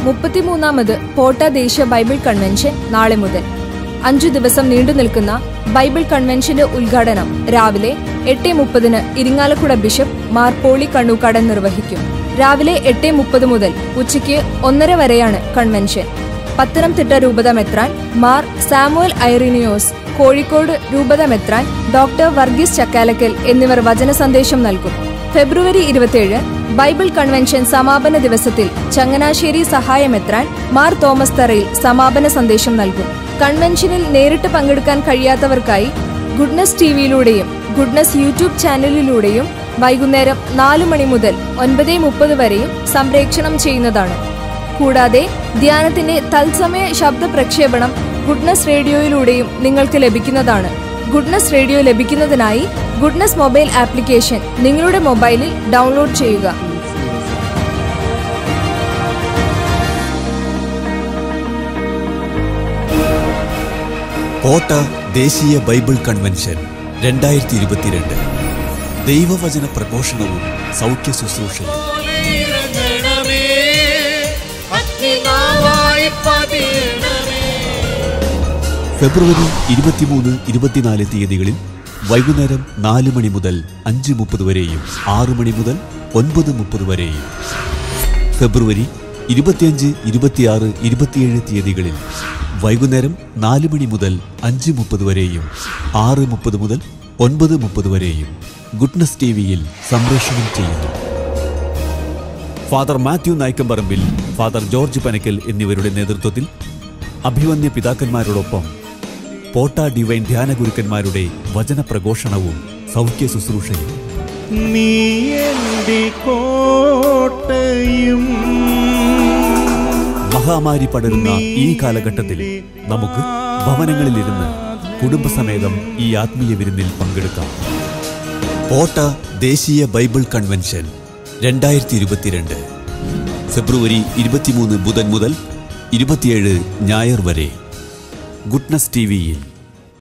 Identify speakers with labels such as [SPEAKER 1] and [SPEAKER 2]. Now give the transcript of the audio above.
[SPEAKER 1] മുപ്പത്തിമൂന്നാമത് പോട്ട ദേശീയ Bible convention നാളെ മുതൽ അഞ്ചു ദിവസം നീണ്ടു നിൽക്കുന്ന ബൈബിൾ കൺവെൻഷന്റെ ഉദ്ഘാടനം രാവിലെ എട്ട് മുപ്പതിന് ഇരിങ്ങാലക്കുട ബിഷപ്പ് മാർ പോളി കണ്ണൂക്കാടൻ നിർവഹിക്കും രാവിലെ എട്ട് മുപ്പത് മുതൽ ഉച്ചയ്ക്ക് ഒന്നര വരെയാണ് കൺവെൻഷൻ പത്തനംതിട്ട രൂപത മെത്രാൻ മാർ സാമുവൽ ഐറിനിയോസ് കോഴിക്കോട് രൂപത മെത്രാൻ ഡോക്ടർ വർഗീസ് ചക്കാലക്കൽ എന്നിവർ വചന സന്ദേശം നൽകും ഫെബ്രുവരി ഇരുപത്തിയേഴ് ബൈബിൾ കൺവെൻഷൻ സമാപന ദിവസത്തിൽ ചങ്ങനാശ്ശേരി സഹായമെത്രാൻ മാർ തോമസ് തറയിൽ സമാപന സന്ദേശം നൽകും കൺവെൻഷനിൽ നേരിട്ട് പങ്കെടുക്കാൻ കഴിയാത്തവർക്കായി ഗുഡ്നസ് ടിവിയിലൂടെയും ഗുഡ്നസ് യൂട്യൂബ് ചാനലിലൂടെയും വൈകുന്നേരം നാലു മണി മുതൽ ഒൻപത് മുപ്പത് വരെയും സംപ്രേക്ഷണം ചെയ്യുന്നതാണ് കൂടാതെ ധ്യാനത്തിന്റെ തത്സമയ ശബ്ദ പ്രക്ഷേപണം ഗുഡ്നസ് റേഡിയോയിലൂടെയും നിങ്ങൾക്ക് ലഭിക്കുന്നതാണ് ഗുഡ്നസ് റേഡിയോ ലഭിക്കുന്നതിനായി ഗുഡ്നസ് മൊബൈൽ ആപ്ലിക്കേഷൻ നിങ്ങളുടെ മൊബൈലിൽ ഡൗൺലോഡ് ചെയ്യുക
[SPEAKER 2] കോട്ട ദേശീയ ബൈബിൾ കൺവെൻഷൻ രണ്ടായിരത്തി ഇരുപത്തിരണ്ട് ദൈവവചന പ്രഘോഷണവും സൗഖ്യ ശുശ്രൂഷയും
[SPEAKER 3] ഇറങ്ങണമേ അഗ്നിനാവായി പതിയണമേ
[SPEAKER 2] ഫെബ്രുവരി ഇരുപത്തിമൂന്ന് ഇരുപത്തിനാല് തീയതികളിൽ വൈകുന്നേരം നാല് മണി മുതൽ അഞ്ച് മുപ്പത് വരെയും ആറ് മണി മുതൽ ഒൻപത് മുപ്പത് വരെയും ഫെബ്രുവരി ഇരുപത്തിയഞ്ച് ഇരുപത്തിയാറ് ഇരുപത്തിയേഴ് തീയതികളിൽ വൈകുന്നേരം നാല് മണി മുതൽ അഞ്ച് മുപ്പത് വരെയും ആറ് മുപ്പത് മുതൽ ഒൻപത് മുപ്പത് വരെയും ഗുഡ്നസ് ടി വിയിൽ സംപ്രേഷണം ചെയ്യുന്നു ഫാദർ മാത്യു നായ്ക്കമ്പറമ്പിൽ ഫാദർ ജോർജ് പനക്കൽ എന്നിവരുടെ നേതൃത്വത്തിൽ അഭിവന്യ പിതാക്കന്മാരോടൊപ്പം പോട്ട ഡിവൈൻ ധ്യാന ഗുരുക്കന്മാരുടെ വചന പ്രഘോഷണവും സൗഖ്യ ശുശ്രൂഷയും
[SPEAKER 3] നീ എന്റെ കോട്ടയും
[SPEAKER 2] മഹാമാരി പടരുന്ന ഈ കാലഘട്ടത്തിൽ നമുക്ക് ഭവനങ്ങളിലിരുന്ന് കുടുംബസമേതം ഈ ആത്മീയ വിരുന്നിൽ പങ്കെടുക്കാം പോട്ട ദേശീയ ബൈബിൾ കൺവെൻഷൻ രണ്ടായിരത്തി ഇരുപത്തിരണ്ട് ഫെബ്രുവരി ഇരുപത്തിമൂന്ന് ബുധൻ മുതൽ ഇരുപത്തിയേഴ് ഞായർ വരെ ഗുഡ്നസ് ടി വിയിൽ